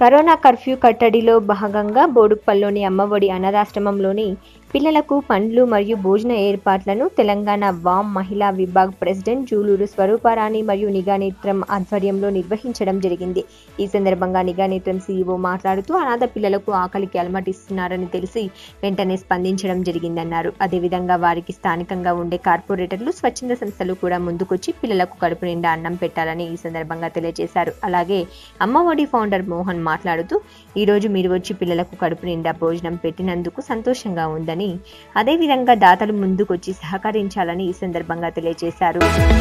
corona curfew కట్టడిలో భాగంగా బోడుప్పల్లోని అమ్మఒడి అనాథాశ్రమంలోని పిల్లలకు పండ్లు మరియు భోజన ఏర్పాట్లను తెలంగాణ వామ్ మహిళా విభాగ్ ప్రెసిడెంట్ జూలూరు స్వరూపారాణి మరియు నిఘానేత్రం ఆధ్వర్యంలో నిర్వహించడం జరిగింది ఈ సందర్భంగా నిఘానేత్రం సీఈఓ మాట్లాడుతూ అనాథ పిల్లలకు ఆకలికి అలమటిస్తున్నారని తెలిసి వెంటనే స్పందించడం జరిగిందన్నారు అదేవిధంగా వారికి స్థానికంగా ఉండే కార్పొరేటర్లు స్వచ్ఛంద సంస్థలు కూడా ముందుకొచ్చి పిల్లలకు కడుపు నిండా అన్నం పెట్టాలని ఈ సందర్భంగా తెలియజేశారు అలాగే అమ్మఒడి ఫౌండర్ మోహన్ మాట్లాడుతూ ఈరోజు మీరు వచ్చి పిల్లలకు కడుపు నిండా భోజనం పెట్టినందుకు సంతోషంగా ఉందని అదేవిధంగా దాతలు ముందుకొచ్చి సహకరించాలని ఈ సందర్భంగా తెలియజేశారు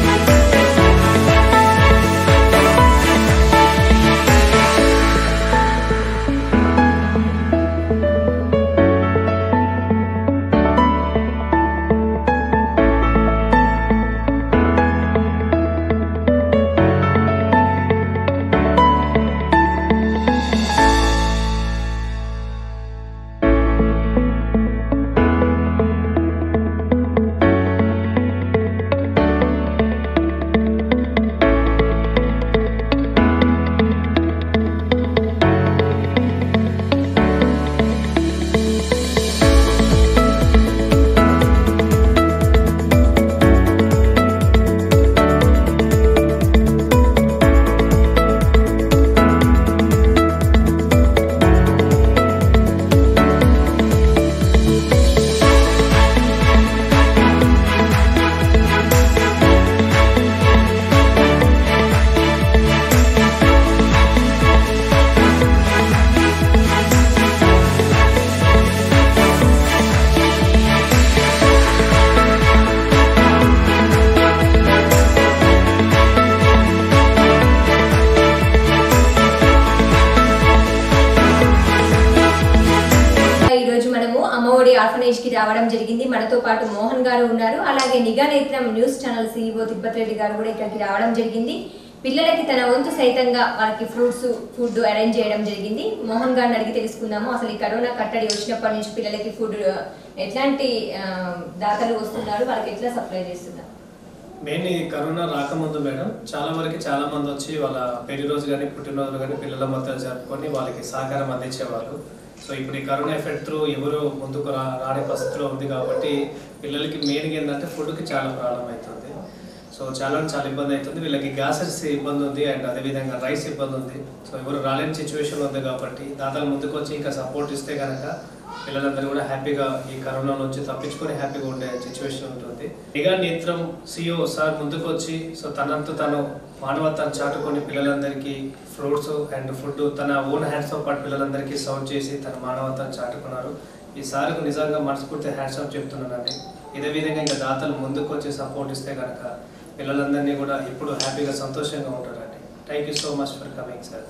ఈ రోజు మనము అమ్మఒడి ఆర్ఫనేజ్ కి రావడం జరిగింది మనతో పాటు మోహన్ గారు ఉన్నారు అలాగే నిఘా నేత్రం news channel CEO Tibbat Reddy గారు కూడా ఇక్కడికి రావడం జరిగింది పిల్లలకి తన వంతు సైతంగా వాళ్ళకి ఫ్రూట్స్ ఫుడ్ అరేంజ్ చేయడం జరిగింది మోహన్ గారిని అడిగి తెలుసుకుందాము అసలు ఈ కరోనా కట్టడి వచ్చినప్పటి నుంచి పిల్లలకి ఫుడ్ ఎట్లాంటి ఆ, దాతలు వస్తున్నారు వాళ్ళకి ఎట్లా సప్లై చేస్తున్నారు మెయిన్ ఈ కరోనా రాకముందు మేడం చాలా వరకు చాలా మంది వచ్చి వాళ్ళ పెళ్లి రోజు కానీ పుట్టినరోజులు కానీ పిల్లల మధ్య జరుపుకొని వాళ్ళకి సహకారం అందించేవాళ్ళు సో ఇప్పుడు ఈ కరోనా ఎఫెక్ట్ త్రూ ఎవరు ముందుకు రా రాని పరిస్థితిలో ఉంది కాబట్టి పిల్లలకి మెయిన్గా ఏంటంటే ఫుడ్కి చాలా ప్రాబ్లం అవుతుంది సో చాలా అంటే చాలా ఇబ్బంది అవుతుంది వీళ్ళకి గ్యాసెస్ ఇబ్బంది ఉంది అండ్ అదేవిధంగా రైస్ ఇబ్బంది ఉంది సో ఎవరు రాలేని సిచ్యువేషన్ ఉంది కాబట్టి దాదాపు ముందుకు వచ్చి ఇంకా సపోర్ట్ ఇస్తే కనుక పిల్లలందరూ కూడా హ్యాపీగా ఈ కరోనా నుంచి తప్పించుకొని హ్యాపీగా ఉండే సిచ్యువేషన్ ఉంటుంది నిఘా నేత్రం సిఓ సార్ ముందుకు వచ్చి సో తనంత తను మానవత్వాన్ని చాటుకొని పిల్లలందరికీ ఫ్రూట్స్ అండ్ ఫుడ్ తన ఓన్ హ్యాండ్స్తో పాటు పిల్లలందరికీ సర్వ్ చేసి తన మానవత్వాన్ని చాటుకున్నారు ఈ సార్కు నిజంగా మనస్ఫూర్తి హ్యాండ్స్ ఆఫ్ చెప్తున్నానండి ఇదే విధంగా ఇంకా దాతలు ముందుకు వచ్చి సపోర్ట్ ఇస్తే కనుక పిల్లలందరినీ కూడా ఎప్పుడు హ్యాపీగా సంతోషంగా ఉంటారండి thank you so much for coming sir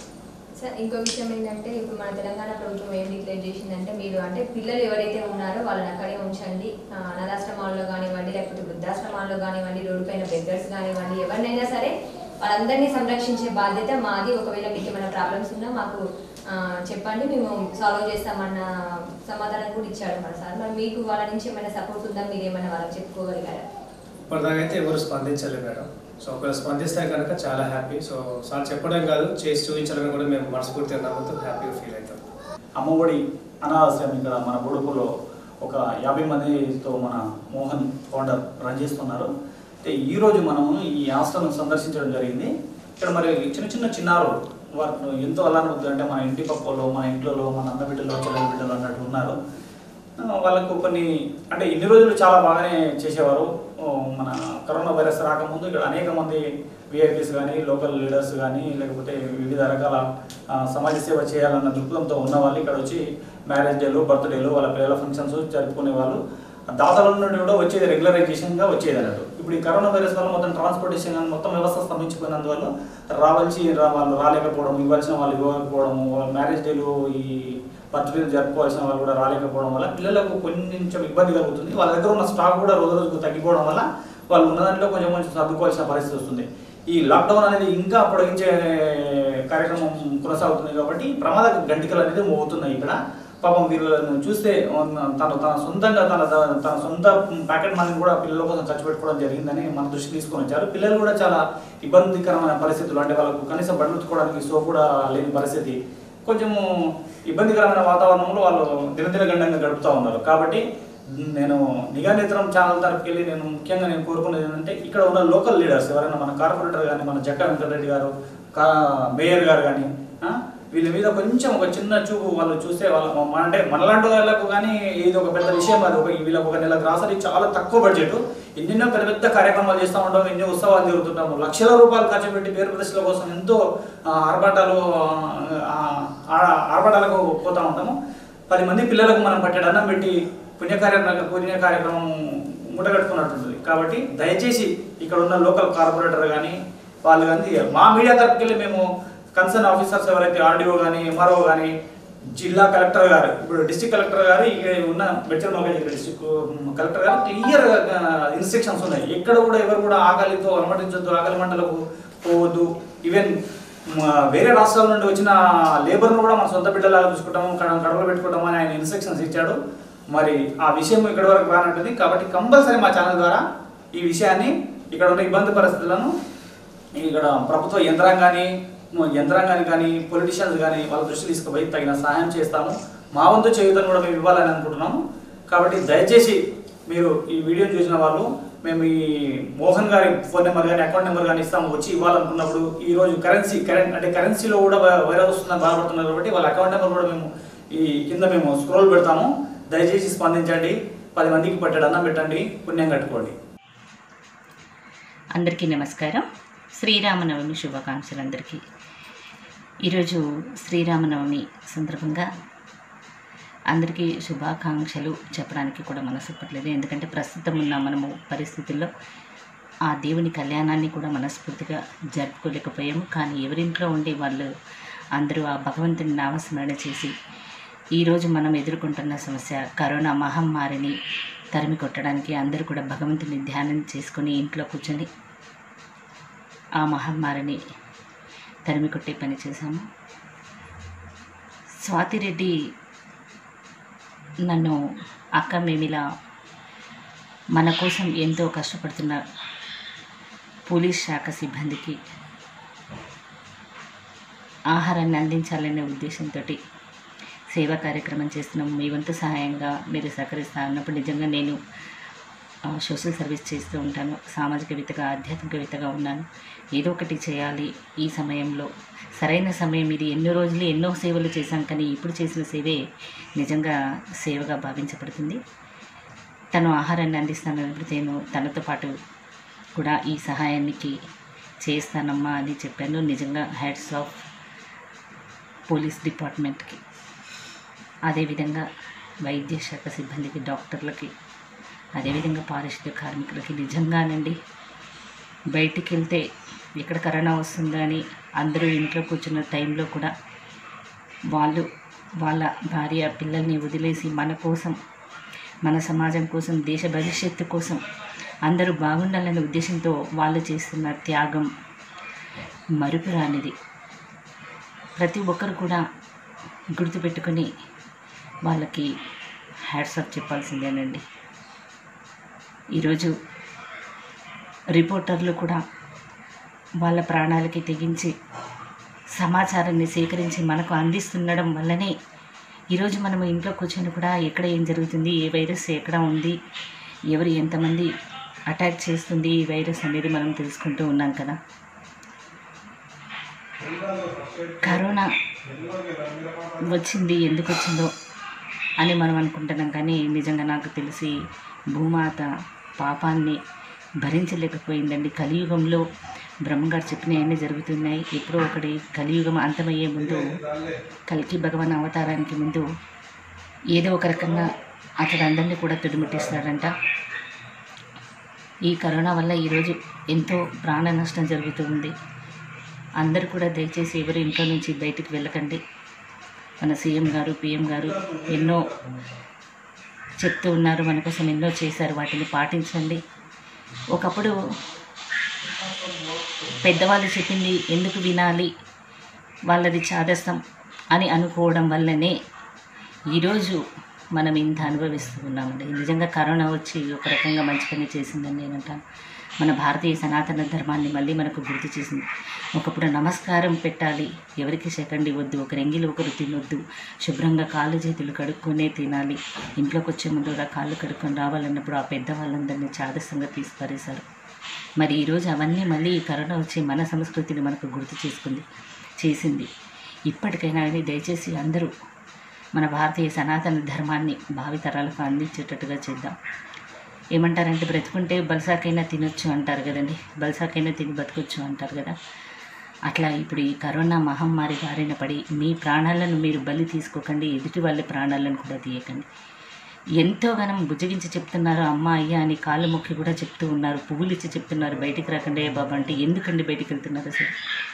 sir ఇంకో విషయం ఏంటంటే ఇప్పుడు మన తెలంగాణ ప్రభుత్వం ఏం డిక్లేర్ చేసిందంటే మీరు అంటే పిల్లలు ఎవరైతే ఉన్నారో వాళ్ళని అక్కడే ఉంచండి ఆ, అనాథాశ్రమాల్లో కానివ్వండి లేకపోతే వృద్ధాశ్రమాల్లో కానివ్వండి రోడ్డు పైన బెగ్గర్స్ కానివ్వండి ఎవరినైనా సరే వాళ్ళందరినీ సంరక్షించే బాధ్యత మాది ఒకవేళ మీకు ఏమైనా ప్రాబ్లమ్స్ ఉన్నా మాకు ఆ, చెప్పండి మేము సాల్వ్ చేస్తామన్న సమాధానం కూడా ఇచ్చాడు మన సార్ మరి మీకు వాళ్ళ నుంచి ఏమైనా సపోర్ట్ ఉందా మీరు ఏమైనా వాళ్ళకి చెప్పుకోగలిగారా ఇప్పటిదాకా అయితే ఎవరు స్పందించలేదు మేడం సో ఒకవేళ స్పందిస్తే కనుక చాలా హ్యాపీ సో సార్ చెప్పడం కాదు చేసి చూపించాలని కూడా మేము మనస్ఫూర్తిగా నమ్ముతూ హ్యాపీగా ఫీల్ అవుతాం అమ్మఒడి అనాథాశ్రమం ఇక్కడ మన బుడుపులో ఒక యాభై మందితో మన మోహన్ ఫౌండర్ రన్ చేస్తున్నారు అయితే ఈరోజు మనము ఈ హాస్టల్ను సందర్శించడం జరిగింది ఇక్కడ మరి చిన్న చిన్న చిన్నారు వారు ఎంతో అల్లానవుతుంది అంటే మన ఇంటి పక్కలో మన ఇంట్లో మన అన్న బిడ్డలు చెల్లెల బిడ్డలు అన్నట్టు ఉన్నారు ఆ, వాళ్ళకు కొన్ని అంటే ఇన్ని రోజులు చాలా బాగానే చేసేవారు ఓ, మన కరోనా వైరస్ రాకముందు ఇక్కడ అనేక మంది విఐపీస్ కానీ లోకల్ లీడర్స్ కానీ లేకపోతే వివిధ రకాల ఆ, సమాజ సేవ చేయాలన్న దృక్పథంతో ఉన్న వాళ్ళు ఇక్కడ వచ్చి మ్యారేజ్ డేలు బర్త్డేలు వాళ్ళ పిల్లల ఫంక్షన్స్ జరుపుకునే వాళ్ళు దాతల నుండి కూడా వచ్చేది రెగ్యులరైజేషన్గా వచ్చేది అన్నట్టు ఇప్పుడు ఈ కరోనా వైరస్ వల్ల మొత్తం ట్రాన్స్పోర్టేషన్ కానీ మొత్తం వ్యవస్థ స్తంభించిపోయినందువల్ల రావాల్సి రా వాళ్ళు రాలేకపోవడం ఇవ్వాల్సిన వాళ్ళు ఇవ్వకపోవడము మ్యారేజ్ డేలు ఈ బర్త్డేలు జరుపుకోవాల్సిన వాళ్ళు కూడా రాలేకపోవడం వల్ల పిల్లలకు కొంచెం ఇబ్బంది కలుగుతుంది వాళ్ళ దగ్గర ఉన్న స్టాక్ కూడా రోజు రోజుకు తగ్గిపోవడం వల్ల వాళ్ళు ఉన్న దాంట్లో కొంచెం కొంచెం సర్దుకోవాల్సిన పరిస్థితి వస్తుంది ఈ లాక్డౌన్ అనేది ఇంకా పొడిగించే కార్యక్రమం కొనసాగుతుంది కాబట్టి ప్రమాద గంటికలు అనేది మోగుతున్నాయి ఇక్కడ పాపం వీళ్ళని చూస్తే తను తన సొంతంగా తన తన సొంత ప్యాకెట్ మనీని కూడా పిల్లల కోసం ఖర్చు పెట్టుకోవడం జరిగిందని మన దృష్టికి తీసుకొని వచ్చారు పిల్లలు కూడా చాలా ఇబ్బందికరమైన పరిస్థితులు అంటే వాళ్ళకు కనీసం బండ్లుకోవడానికి సో కూడా లేని పరిస్థితి కొంచెము ఇబ్బందికరమైన వాతావరణంలో వాళ్ళు దినదిన గండంగా గడుపుతూ ఉన్నారు కాబట్టి నేను నిఘా నేత్రం ఛానల్ తరఫుకి వెళ్ళి నేను ముఖ్యంగా నేను కోరుకునేది ఏంటంటే ఇక్కడ ఉన్న లోకల్ లీడర్స్ ఎవరైనా మన కార్పొరేటర్ కానీ మన జక్క వెంకటరెడ్డి గారు కా మేయర్ గారు కానీ ఆ, వీళ్ళ మీద కొంచెం ఒక చిన్న చూపు వాళ్ళు చూస్తే వాళ్ళ మన అంటే మనలాంటి వాళ్ళకు కానీ ఇది ఒక పెద్ద విషయం అది ఒక వీళ్ళకి ఒక నెల గ్రాసరీ చాలా తక్కువ బడ్జెట్ ఎన్నెన్నో పెద్ద పెద్ద కార్యక్రమాలు చేస్తూ ఉంటాం ఎన్నో ఉత్సవాలు జరుగుతుంటాము లక్షల రూపాయలు ఖర్చు పెట్టి పేరు ప్రదర్శనల కోసం ఎంతో ఆ, ఆర్భాటాలు ఆ, ఆ, ఆర్భాటాలకు పోతూ ఉంటాము పది మంది పిల్లలకు మనం పట్టెడు అన్నం పెట్టి పుణ్య కార్యక్రమం పుణ్య కార్యక్రమం మూటగట్టుకున్నట్టుంటుంది కాబట్టి దయచేసి ఇక్కడ ఉన్న లోకల్ కార్పొరేటర్ కానీ వాళ్ళు కానీ మా మీడియా తరపుకి వెళ్ళి మేము కన్సర్న్ ఆఫీసర్స్ ఎవరైతే ఆర్డీఓ కానీ ఎంఆర్ఓ కానీ జిల్లా కలెక్టర్ గారు ఇప్పుడు డిస్ట్రిక్ట్ కలెక్టర్ గారు ఇక్కడ ఉన్న బెచ్చల్ మగజ్ డిస్ట్రిక్ట్ కలెక్టర్ గారు క్లియర్ ఇన్స్ట్రక్షన్స్ ఉన్నాయి ఎక్కడ కూడా ఎవరు కూడా ఆకలితో అలమటించొద్దు ఆకలి మంటలకు పోవద్దు ఈవెన్ వేరే రాష్ట్రాల నుండి వచ్చిన లేబర్ను కూడా మన సొంత బిడ్డలాగా చూసుకుంటాము కడ కడవలు పెట్టుకుంటాము అని ఆయన ఇన్స్ట్రక్షన్స్ ఇచ్చాడు మరి ఆ విషయం ఇక్కడి వరకు రానట్టుంది కాబట్టి కంపల్సరీ మా ఛానల్ ద్వారా ఈ విషయాన్ని ఇక్కడ ఉన్న ఇబ్బంది పరిస్థితులను ఇక్కడ ప్రభుత్వ యంత్రాంగాన్ని యంత్రాంగాన్ని కానీ పొలిటీషియన్స్ కానీ వాళ్ళ దృష్టి తీసుకుపోయి తగిన సహాయం చేస్తాము మా వంతు చేయుతను కూడా మేము ఇవ్వాలని అనుకుంటున్నాము కాబట్టి దయచేసి మీరు ఈ వీడియో చూసిన వాళ్ళు మేము ఈ మోహన్ గారి ఫోన్ నెంబర్ కానీ అకౌంట్ నెంబర్ కానీ ఇస్తాము వచ్చి ఇవ్వాలనుకున్నప్పుడు ఈ రోజు కరెన్సీ కరెంట్ అంటే కరెన్సీలో కూడా వై- వైరస్ వస్తుందని బాధపడుతున్నారు కాబట్టి వాళ్ళ అకౌంట్ నెంబర్ కూడా మేము ఈ కింద మేము స్క్రోల్ పెడతాము దయచేసి స్పందించండి పది మందికి పట్టెడు అన్నం పెట్టండి పుణ్యం కట్టుకోండి అందరికీ నమస్కారం శ్రీరామనవమి శుభాకాంక్షలు అందరికీ ఈరోజు శ్రీరామనవమి సందర్భంగా అందరికీ శుభాకాంక్షలు చెప్పడానికి కూడా మనసు ఒప్పట్లేదు ఎందుకంటే ప్రస్తుతం ఉన్న మనము పరిస్థితుల్లో ఆ దేవుని కళ్యాణాన్ని కూడా మనస్ఫూర్తిగా జరుపుకోలేకపోయాము కానీ ఎవరింట్లో ఉండి వాళ్ళు అందరూ ఆ భగవంతుని నామస్మరణ చేసి ఈరోజు మనం ఎదుర్కొంటున్న సమస్య కరోనా మహమ్మారిని తరిమి కొట్టడానికి అందరూ కూడా భగవంతుని ధ్యానం చేసుకొని ఇంట్లో కూర్చొని ఆ మహమ్మారిని తరిమి కొట్టే పని చేశాము స్వాతిరెడ్డి నన్ను అక్క మేమిలా మన కోసం ఎంతో కష్టపడుతున్న పోలీస్ శాఖ సిబ్బందికి ఆహారాన్ని అందించాలనే ఉద్దేశంతో సేవా కార్యక్రమం చేస్తున్నాం మీ వంతు సహాయంగా మీరు సహకరిస్తా అన్నప్పుడు నిజంగా నేను ఆ, సోషల్ సర్వీస్ చేస్తూ ఉంటాను సామాజికవేత్తగా ఆధ్యాత్మికవేత్తగా ఉన్నాను ఏదో ఒకటి చేయాలి ఈ సమయంలో సరైన సమయం ఇది ఎన్నో రోజులు ఎన్నో సేవలు చేశాం కానీ ఇప్పుడు చేసిన సేవే నిజంగా సేవగా భావించబడుతుంది తను ఆహారాన్ని అందిస్తానన్నప్పుడు నేను తనతో పాటు కూడా ఈ సహాయానికి చేస్తానమ్మా అని చెప్పాను నిజంగా హ్యాడ్స్ ఆఫ్ పోలీస్ డిపార్ట్మెంట్కి అదేవిధంగా వైద్య శాఖ సిబ్బందికి డాక్టర్లకి అదేవిధంగా పారిశుద్ధ్య కార్మికులకి నిజంగానండి బయటికి వెళ్తే ఎక్కడ కరోనా వస్తుందా అని అందరూ ఇంట్లో కూర్చున్న టైంలో కూడా వాళ్ళు వాళ్ళ భార్య పిల్లల్ని వదిలేసి మన కోసం మన సమాజం కోసం దేశ భవిష్యత్తు కోసం అందరూ బాగుండాలనే ఉద్దేశంతో వాళ్ళు చేస్తున్న త్యాగం మరుపురానిది ప్రతి ఒక్కరు కూడా గుర్తుపెట్టుకొని వాళ్ళకి హ్యాట్స్ ఆఫ్ చెప్పాల్సిందేనండి ఈరోజు రిపోర్టర్లు కూడా వాళ్ళ ప్రాణాలకి తెగించి సమాచారాన్ని సేకరించి మనకు అందిస్తుండడం వల్లనే ఈరోజు మనం ఇంట్లో కూర్చొని కూడా ఎక్కడ ఏం జరుగుతుంది ఏ వైరస్ ఎక్కడ ఉంది ఎవరు ఎంతమంది అటాక్ చేస్తుంది ఈ వైరస్ అనేది మనం తెలుసుకుంటూ ఉన్నాం కదా కరోనా వచ్చింది ఎందుకు వచ్చిందో అని మనం అనుకుంటున్నాం కానీ నిజంగా నాకు తెలిసి భూమాత పాపాన్ని భరించలేకపోయిందండి కలియుగంలో బ్రహ్మగారు చెప్పినవన్నీ జరుగుతున్నాయి ఎప్పుడో ఒకటి కలియుగం అంతమయ్యే ముందు కలికి భగవాన్ అవతారానికి ముందు ఏదో ఒక రకంగా అతడు అందరినీ కూడా తుడిముట్టిస్తాడంట ఈ కరోనా వల్ల ఈరోజు ఎంతో ప్రాణ నష్టం జరుగుతుంది అందరూ కూడా దయచేసి ఎవరు ఇంట్లో నుంచి బయటికి వెళ్ళకండి మన సీఎం గారు పిఎం గారు ఎన్నో చెప్తూ ఉన్నారు మన కోసం ఎన్నో చేశారు వాటిని పాటించండి ఒకప్పుడు పెద్దవాళ్ళు చెప్పింది ఎందుకు వినాలి వాళ్ళది చాదస్తం అని అనుకోవడం వల్లనే ఈరోజు మనం ఇంత అనుభవిస్తూ ఉన్నామండి నిజంగా కరోనా వచ్చి ఒక రకంగా మంచి పని చేసిందని నేను అంటాను మన భారతీయ సనాతన ధర్మాన్ని మళ్ళీ మనకు గుర్తు చేసింది ఒకప్పుడు నమస్కారం పెట్టాలి ఎవరికి సెకండ్ ఇవ్వద్దు ఒకరి ఎంగిలి ఒకరు తినొద్దు శుభ్రంగా కాళ్ళు చేతులు కడుక్కొనే తినాలి ఇంట్లోకి వచ్చే ముందుగా కాళ్ళు కడుక్కొని రావాలన్నప్పుడు ఆ పెద్దవాళ్ళందరినీ చాదస్తంగా తీసి పారేశారు మరి ఈరోజు అవన్నీ మళ్ళీ ఈ కరోనా వచ్చి మన సంస్కృతిని మనకు గుర్తు చేసుకుంది చేసింది ఇప్పటికైనా కానీ దయచేసి అందరూ మన భారతీయ సనాతన ధర్మాన్ని భావితరాలకు అందించేటట్టుగా చేద్దాం ఏమంటారంటే బ్రతుకుంటే బల్సాకైనా తినొచ్చు అంటారు కదండి బల్సాకైనా తిని బతకొచ్చు అంటారు కదా అట్లా ఇప్పుడు ఈ కరోనా మహమ్మారి బారిన పడి మీ ప్రాణాలను మీరు బలి తీసుకోకండి ఎదుటి వాళ్ళ ప్రాణాలను కూడా తీయకండి ఎంతో గనం బుజ్జగించి చెప్తున్నారు అమ్మ అయ్యా అని కాళ్ళు మొక్కి కూడా చెప్తూ ఉన్నారు పువ్వులు ఇచ్చి చెప్తున్నారు బయటికి రాకండి ఏ బాబా అంటే ఎందుకండి బయటికి వెళ్తున్నారు అసలు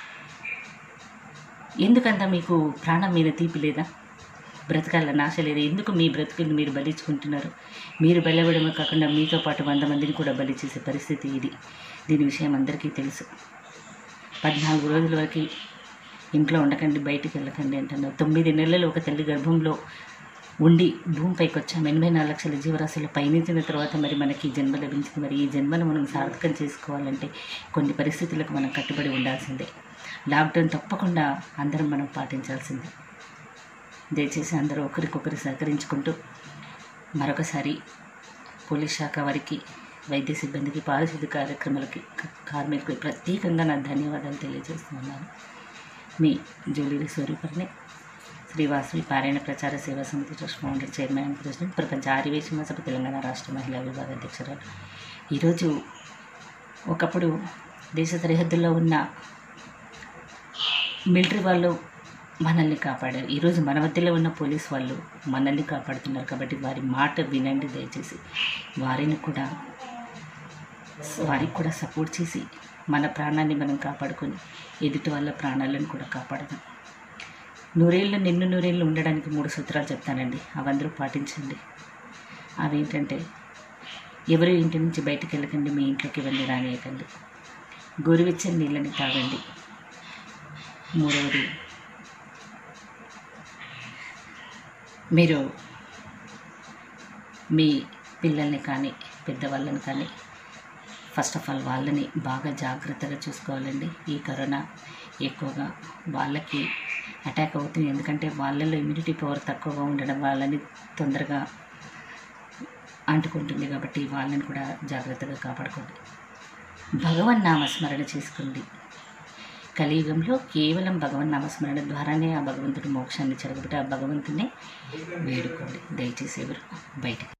ఎందుకంత మీకు ప్రాణం మీద తీపి లేదా బ్రతకాలని ఆశ లేదు ఎందుకు మీ బ్రతుకులు మీరు బలించుకుంటున్నారు మీరు బలవడమే కాకుండా మీతో పాటు వంద మందిని కూడా బలి చేసే పరిస్థితి ఇది దీని విషయం అందరికీ తెలుసు పద్నాలుగు రోజుల వరకు ఇంట్లో ఉండకండి బయటికి వెళ్ళకండి అంటున్నారు తొమ్మిది నెలలు ఒక తల్లి గర్భంలో ఉండి భూమిపైకి వచ్చాం ఎనభై నాలుగు లక్షల జీవరాశులు పయనించిన తర్వాత మరి మనకి ఈ జన్మ లభించింది మరి ఈ జన్మను మనం సార్థకం చేసుకోవాలంటే కొన్ని పరిస్థితులకు మనం కట్టుబడి ఉండాల్సిందే లాక్డౌన్ తప్పకుండా అందరం మనం పాటించాల్సిందే దయచేసి అందరూ ఒకరికొకరు సహకరించుకుంటూ మరొకసారి పోలీస్ శాఖ వారికి వైద్య సిబ్బందికి పారిశుద్ధ కార్యక్రమాలకి క- కార్మికులకు ప్రత్యేకంగా నా ధన్యవాదాలు తెలియజేస్తున్నాను మీ జూలీ స్వరూపర్ని శ్రీ వాసవి పారాయణ ప్రచార సేవా సమితి trust founder chairman and president ప్రపంచ ఆదివేశ సభ తెలంగాణ రాష్ట్ర మహిళా విభాగ అధ్యక్షురాలు ఈరోజు ఒకప్పుడు దేశ సరిహద్దుల్లో ఉన్న మిలిటరీ వాళ్ళు మనల్ని కాపాడారు ఈరోజు మన మధ్యలో ఉన్న పోలీస్ వాళ్ళు మనల్ని కాపాడుతున్నారు కాబట్టి వారి మాట వినండి దయచేసి వారిని కూడా వారికి కూడా సపోర్ట్ చేసి మన ప్రాణాన్ని మనం కాపాడుకొని ఎదుటి వాళ్ళ ప్రాణాలను కూడా కాపాడదాం నూరేళ్ళు నిన్ను నూరేళ్ళు ఉండడానికి మూడు సూత్రాలు చెప్తానండి అవందరూ పాటించండి అవి ఏంటంటే ఎవరు ఇంటి నుంచి బయటికి వెళ్ళకండి మీ ఇంట్లోకి వెళ్ళి రానియకండి గోరువెచ్చని నీళ్ళని తాగండి మూడవది మీరు మీ పిల్లల్ని కానీ పెద్దవాళ్ళని కానీ ఫస్ట్ ఆఫ్ ఆల్ వాళ్ళని బాగా జాగ్రత్తగా చూసుకోవాలండి ఈ కరోనా ఎక్కువగా వాళ్ళకి అటాక్ అవుతుంది ఎందుకంటే వాళ్ళలో ఇమ్యూనిటీ పవర్ తక్కువగా ఉండడం వాళ్ళని తొందరగా అంటుకుంటుంది కాబట్టి వాళ్ళని కూడా జాగ్రత్తగా కాపాడుకోండి భగవన్ నామస్మరణ చేసుకోండి కలియుగంలో కేవలం భగవన్ నామస్మరణ ద్వారానే ఆ భగవంతుడు మోక్షాన్ని చెరగబట్టి ఆ భగవంతుని వేడుకోండి దయచేసి ఎవరు బయటకు